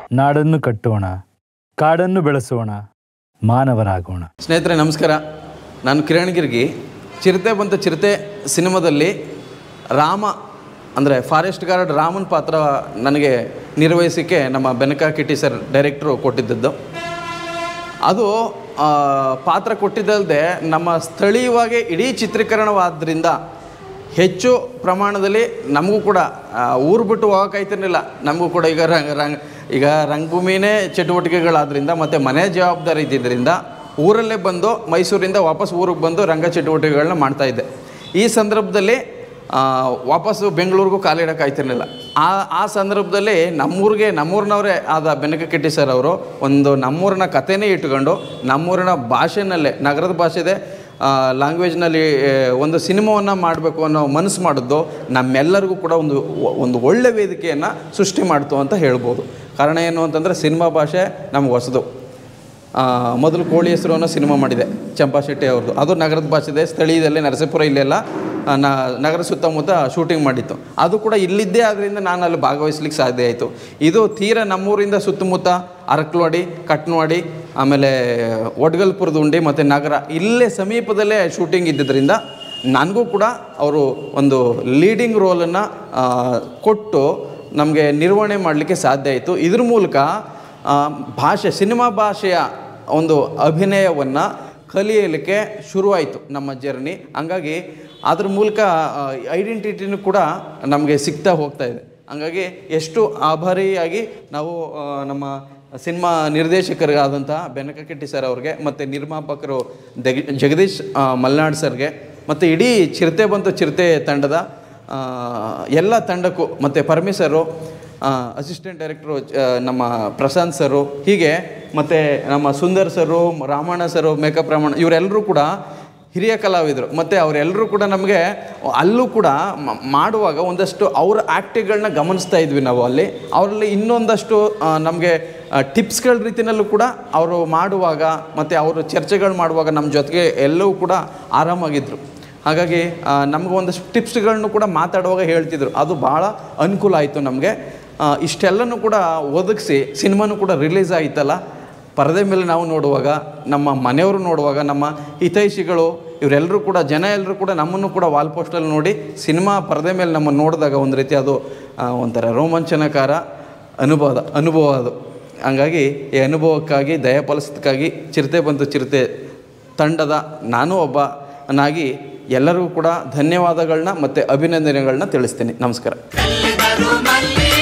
ನಾಡನ್ನು ಕಟ್ಟೋಣ ಕಾಡನ್ನು ಬೆಳೆಸೋಣ ಮಾನವರಾಗೋಣ ಸ್ನೇಹಿತರೆ ನಮಸ್ಕಾರ ನಾನು ಕಿರಣ್ ಗಿರ್ಗಿ ಚಿರತೆ ಬಂತ ಚಿರತೆ ಸಿನಿಮಾದಲ್ಲಿ ರಾಮ ಅಂದರೆ ಫಾರೆಸ್ಟ್ ಗಾರ್ಡ್ ರಾಮನ್ ಪಾತ್ರ ನನಗೆ ನಿರ್ವಹಿಸೋಕ್ಕೆ ನಮ್ಮ ಬೆನಕ ಕಿಟಿ ಸರ್ ಡೈರೆಕ್ಟ್ರು ಕೊಟ್ಟಿದ್ದದ್ದು ಅದು ಆ, ಪಾತ್ರ ಕೊಟ್ಟಿದ್ದಲ್ಲದೆ ನಮ್ಮ ಸ್ಥಳೀಯವಾಗಿ ಇಡೀ ಚಿತ್ರೀಕರಣವಾದ್ರಿಂದ ಹೆಚ್ಚು ಪ್ರಮಾಣದಲ್ಲಿ ನಮಗೂ ಕೂಡ ಆ, ಊರು ಬಿಟ್ಟು ಹೋಗೋಕ್ಕಾಯ್ತಿರ್ಲಿಲ್ಲ ನಮಗೂ ಕೂಡ ಈಗ ರಂಗ ರಂಗ ಈಗ ರಂಗಭೂಮಿನೇ ಚಟುವಟಿಕೆಗಳಾದ್ರಿಂದ ಮತ್ತು ಮನೆ ಜವಾಬ್ದಾರಿ ಇದ್ದಿದ್ದರಿಂದ ಊರಲ್ಲೇ ಬಂದು ಮೈಸೂರಿಂದ ವಾಪಸ್ ಊರಿಗೆ ಬಂದು ರಂಗ ಚಟುವಟಿಕೆಗಳನ್ನ ಮಾಡ್ತಾಯಿದ್ದೆ ಈ ಸಂದರ್ಭದಲ್ಲಿ ಆ, ವಾಪಸ್ಸು ಬೆಂಗಳೂರಿಗೂ ಕಾಲಿಡೋಕ್ಕಾಯ್ತಿರ್ಲಿಲ್ಲ ಆ ಆ ಸಂದರ್ಭದಲ್ಲಿ ನಮ್ಮೂರಿಗೆ ನಮ್ಮೂರಿನವರೇ ಆದ ಬೆನಕ ಕಿಟ್ಟಿ ಸರ್ ಅವರು ಒಂದು ನಮ್ಮೂರಿನ ಕಥೆನೇ ಇಟ್ಕೊಂಡು ನಮ್ಮೂರಿನ ಭಾಷೆನಲ್ಲೇ ನಗರದ ಭಾಷೆದೆ ಲ್ಯಾಂಗ್ವೇಜ್ನಲ್ಲಿ ಒಂದು ಸಿನಿಮಾವನ್ನು ಮಾಡಬೇಕು ಅನ್ನೋ ಮನಸ್ಸು ಮಾಡಿದ್ದು ನಮ್ಮೆಲ್ಲರಿಗೂ ಕೂಡ ಒಂದು ಒಂದು ಒಳ್ಳೆ ವೇದಿಕೆಯನ್ನು ಸೃಷ್ಟಿ ಮಾಡ್ತು ಅಂತ ಹೇಳ್ಬೋದು ಕಾರಣ ಏನು ಅಂತಂದರೆ ಸಿನಿಮಾ ಭಾಷೆ ನಮ್ಗೆ ಹೊಸದು ಆ, ಮೊದಲು ಕೋಳಿ ಹೆಸರು ಅನ್ನೋ ಸಿನಿಮಾ ಮಾಡಿದೆ ಚಂಪಾ ಶೆಟ್ಟಿ ಅವ್ರದ್ದು ಅದು ನಗರದ ಭಾಷೆದೆ ಸ್ಥಳೀಯದಲ್ಲಿ ನರಸೀಪುರ ಇಲ್ಲೆಲ್ಲ ಆ, ನ ನಗರ ಸುತ್ತಮುತ್ತ ಶೂಟಿಂಗ್ ಮಾಡಿತ್ತು ಅದು ಕೂಡ ಇಲ್ಲಿದ್ದೇ ಆದ್ದರಿಂದ ನಾನು ಅಲ್ಲಿ ಭಾಗವಹಿಸ್ಲಿಕ್ಕೆ ಸಾಧ್ಯ ಆಯಿತು ಇದು ತೀರ ನಮ್ಮೂರಿಂದ ಸುತ್ತಮುತ್ತ ಅರಕಲ್ವಾಡಿ ಕಟ್ನವಾಡಿ ಆಮೇಲೆ ಒಡ್ಗಲ್ಪುರದ ಉಂಡಿ ಮತ್ತು ನಗರ ಇಲ್ಲೇ ಸಮೀಪದಲ್ಲೇ ಶೂಟಿಂಗ್ ಇದ್ದಿದ್ದರಿಂದ ನನಗೂ ಕೂಡ ಅವರು ಒಂದು ಲೀಡಿಂಗ್ ರೋಲನ್ನು ಕೊಟ್ಟು ನಮಗೆ ನಿರ್ವಹಣೆ ಮಾಡಲಿಕ್ಕೆ ಸಾಧ್ಯ ಆಯಿತು ಇದ್ರ ಮೂಲಕ ಆ, ಭಾಷೆ ಸಿನಿಮಾ ಭಾಷೆಯ ಒಂದು ಅಭಿನಯವನ್ನು ಕಲಿಯಲಿಕ್ಕೆ ಶುರುವಾಯಿತು ನಮ್ಮ ಜರ್ನಿ ಹಂಗಾಗಿ ಅದ್ರ ಮೂಲಕ ಐಡೆಂಟಿಟಿನೂ ಕೂಡ ನಮಗೆ ಸಿಗ್ತಾ ಹೋಗ್ತಾ ಇದೆ ಹಂಗಾಗಿ ಎಷ್ಟು ಆಭಾರಿಯಾಗಿ ನಾವು ಆ, ನಮ್ಮ ಸಿನಿಮಾ ನಿರ್ದೇಶಕರಿಗಾದಂತಹ ಬೆನಕಕೆಟ್ಟಿ ಸರ್ ಅವ್ರಿಗೆ ಮತ್ತು ನಿರ್ಮಾಪಕರು ದಗ್ ಜಗದೀಶ್ ಆ, ಮಲ್ನಾಡ್ ಸರ್ಗೆ ಮತ್ತು ಇಡೀ ಚಿರತೆ ಬಂತು ಚಿರತೆ ತಂಡದ ಆ, ಎಲ್ಲ ತಂಡಕ್ಕೂ ಮತ್ತು ಪರಮೇಶರು ಅಸಿಸ್ಟೆಂಟ್ ಡೈರೆಕ್ಟ್ರು ನಮ್ಮ ಪ್ರಶಾಂತ್ ಸರು ಹೀಗೆ ಮತ್ತು ನಮ್ಮ Sundar sir Ramanna sir makeup Ramanna ಇವರೆಲ್ಲರೂ ಕೂಡ ಹಿರಿಯ ಕಲಾವಿದರು ಮತ್ತು ಅವರೆಲ್ಲರೂ ಕೂಡ ನಮಗೆ ಅಲ್ಲೂ ಕೂಡ ಮ- ಮಾಡುವಾಗ ಒಂದಷ್ಟು ಅವ್ರ ಆ್ಯಕ್ಟಿಗಳನ್ನ ಗಮನಿಸ್ತಾ ಇದ್ವಿ ನಾವು ಅಲ್ಲಿ ಅವರಲ್ಲಿ ಇನ್ನೊಂದಷ್ಟು ನಮಗೆ ಟಿಪ್ಸ್ಗಳ ರೀತಿಯಲ್ಲೂ ಕೂಡ ಅವರು ಮಾಡುವಾಗ ಮತ್ತು ಅವರು ಚರ್ಚೆಗಳು ಮಾಡುವಾಗ ನಮ್ಮ ಜೊತೆಗೆ ಎಲ್ಲವೂ ಕೂಡ ಆರಾಮಾಗಿದ್ದರು ಹಾಗಾಗಿ ಆ, ನಮ್ಗೆ ಒಂದಷ್ಟು ಟಿಪ್ಸ್ಗಳನ್ನು ಕೂಡ ಮಾತಾಡುವಾಗ ಹೇಳ್ತಿದ್ರು ಅದು ಭಾಳ ಅನುಕೂಲ ಆಯಿತು ನಮಗೆ ಇಷ್ಟೆಲ್ಲನೂ ಕೂಡ ಒದಗಿಸಿ ಸಿನಿಮಾನು ಕೂಡ ರಿಲೀಸ್ ಆಯಿತಲ್ಲ ಪರದೆ ಮೇಲೆ ನಾವು ನೋಡುವಾಗ ನಮ್ಮ ಮನೆಯವರು ನೋಡುವಾಗ ನಮ್ಮ ಹಿತೈಷಿಗಳು ಇವರೆಲ್ಲರೂ ಕೂಡ ಜನ ಎಲ್ಲರೂ ಕೂಡ ನಮ್ಮನ್ನು ಕೂಡ ವಾಲ್ ಪೋಸ್ಟಲ್ಲಿ ನೋಡಿ ಸಿನಿಮಾ ಪರದೆ ಮೇಲೆ ನಮ್ಮನ್ನು ನೋಡಿದಾಗ ಒಂದು ರೀತಿ ಅದು ಆ, ಒಂಥರ ರೋಮಾಂಚನಕಾರ ಅನುಭವ ಅನುಭವ ಅದು ಹಂಗಾಗಿ ಈ ಅನುಭವಕ್ಕಾಗಿ ದಯಪಾಲಿಸೋದಕ್ಕಾಗಿ ಚಿರತೆ ಬಂತು ಚಿರತೆ ತಂಡದ ನಾನು ಒಬ್ಬನಾಗಿ ಎಲ್ಲರಿಗೂ ಕೂಡ ಧನ್ಯವಾದಗಳನ್ನ ಮತ್ತು ಅಭಿನಂದನೆಗಳನ್ನ ತಿಳಿಸ್ತೀನಿ ನಮಸ್ಕಾರ ಕಲ್ಲಿದರು ಮಲ್ಲಿ